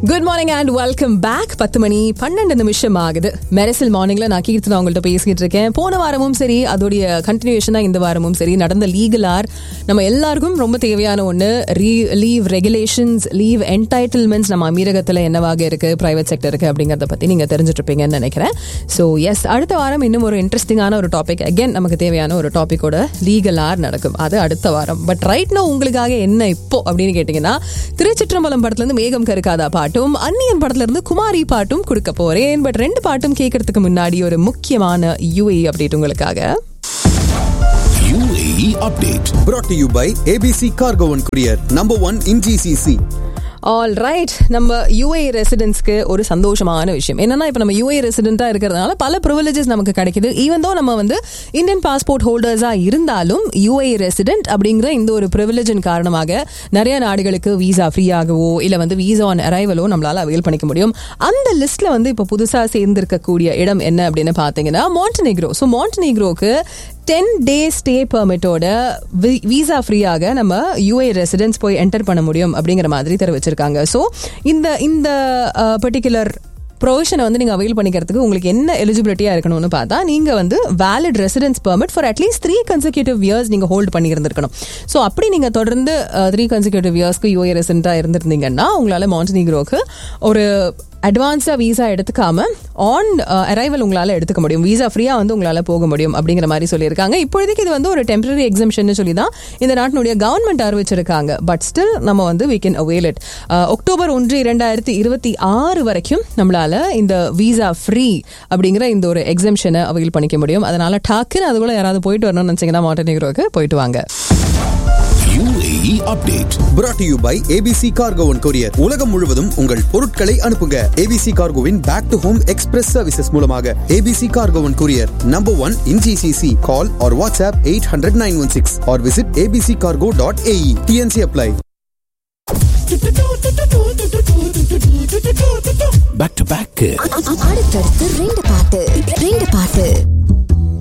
Good morning and welcome back பத்து மணி பன்னெண்டு நிமிஷம் ஆகுது மெரசில் மார்னிங்ல நான் கீர்த்தனா உங்கள்ட்ட பேசிக்கிட்டு இருக்கேன் போன வாரமும் சரி அதோடைய கண்டினியூஷனா இந்த வாரமும் சரி நடந்த லீகல் ஆர் நம்ம எல்லாருக்கும் ரொம்ப தேவையான ஒன்று ரீ லீவ் ரெகுலேஷன்ஸ் லீவ் என்டைட்டில்மெண்ட்ஸ் நம்ம அமீரகத்தில் என்னவாக இருக்கு பிரைவேட் செக்டருக்கு அப்படிங்கிறத பத்தி நீங்க தெரிஞ்சுட்டு இருப்பீங்கன்னு நினைக்கிறேன் ஸோ எஸ் அடுத்த வாரம் இன்னும் ஒரு இன்ட்ரெஸ்டிங்கான ஒரு டாபிக் அகைன் நமக்கு தேவையான ஒரு டாபிக்கோட லீகல் ஆர் நடக்கும் அது அடுத்த வாரம் பட் ரைட் நோ உங்களுக்காக என்ன இப்போ அப்படின்னு கேட்டீங்கன்னா திருச்சிற்றம்பலம் படத்துல இருந்து மேகம் கருக்காதா பாட்டும் அந்நியன் படத்துல இருந்து குமாரி பாட்டும் கொடுக்க போறேன் பட் ரெண்டு பாட்டும் கேட்கறதுக்கு முன்னாடி ஒரு முக்கியமான யூஏ அப்டேட் உங்களுக்காக UAE update. brought to you by ABC Cargo and Courier, number one in GCC. All right நம்ம யூஏ ரெசிடென்ட்ஸ்க்கு ஒரு சந்தோஷமான விஷயம் என்னன்னா இப்போ நம்ம யூஏ ரெசிடென்ட்டாக இருக்கிறதுனால பல ப்ரிவிலேஜஸ் நமக்கு கிடைக்குது ஈவன் தோ நம்ம வந்து இந்தியன் பாஸ்போர்ட் ஹோல்டர்ஸாக இருந்தாலும் யூஏ ரெசிடென்ட் அப்படிங்கிற இந்த ஒரு ப்ரிவிலேஜின் காரணமாக நிறைய நாடுகளுக்கு வீசா ஃப்ரீயாகவோ இல்லை வந்து வீசா ஆன் அரைவலோ நம்மளால அவைல் பண்ணிக்க முடியும் அந்த லிஸ்ட்ல வந்து இப்போ புதுசாக சேர்ந்திருக்கக்கூடிய இடம் என்ன அப்படின்னு பார்த்தீங்கன்னா மாண்டனெக்ரோ ஸோ மாண்டனெக்ரோக்கு டென் டே ஸ்டே பெர்மிட்டோட வீசா ஃப்ரீயாக நம்ம யூஏ ரெசிடென்ஸ் போய் என்டர் பண்ண முடியும் அப்படிங்கிற மாதிரி தெரிவிச்சிருக்காங்க ஸோ இந்த இந்த பர்டிகுலர் ப்ரொவிஷனை வந்து நீங்கள் அவைல் பண்ணிக்கிறதுக்கு உங்களுக்கு என்ன எலிஜிபிலிட்டியாக இருக்கணும்னு பார்த்தா நீங்கள் வந்து valid residence permit for at least three consecutive years நீங்கள் ஹோல்ட் பண்ணியிருந்திருக்கணும் ஸோ அப்படி நீங்கள் தொடர்ந்து த்ரீ கன்சிக்யூட்டிவ் இயர்ஸ்க்கு யூஏ ரெசிடென்ட்டாக இருந்திருந்தீங்கன்னா உங்களால் மாண்டனிக்ரோக்கு ஒரு அட்வான்ஸாக வீசா எடுத்துக்காம ஆன் அரைவல் உங்களால் எடுத்துக்க முடியும் வீசா ஃப்ரீயாக வந்து உங்களால் போக முடியும் அப்படிங்கிற மாதிரி சொல்லியிருக்காங்க இப்போதைக்கு இது வந்து ஒரு டெம்பரரி எக்ஸம்ஷன் சொல்லி தான் இந்த நாட்டினுடைய கவர்மெண்ட் அறிவிச்சிருக்காங்க பட் ஸ்டில் நம்ம வந்து we can avail it October ஒன்று இரண்டாயிரத்தி இருபத்தி ஆறு வரைக்கும் நம்மளால இந்த வீசா ஃப்ரீ அப்படிங்கிற இந்த ஒரு எக்ஸம்ஷனை அவைல் பண்ணிக்க முடியும் அதனால டாக்குன்னு அது கூட யாராவது போயிட்டு வரணும்னு நினச்சிங்கன்னா மாட்டனிக்ரோக்கு போயிட்டு வாங்க UAE update. brought to you by ABC Cargo and Courier. உலகம் முழுவதும் உங்கள் பொருட்களை அனுப்புங்க ABC Cargoவின் back to home express services மூலமாக ABC Cargo and Courier, number one in GCC. Call or WhatsApp 800-916 or visit abccargo.ae. TNC apply. Back to back. அடுத்தடுத்து ரெண்டு பாட்டு ரெண்டு பாட்டு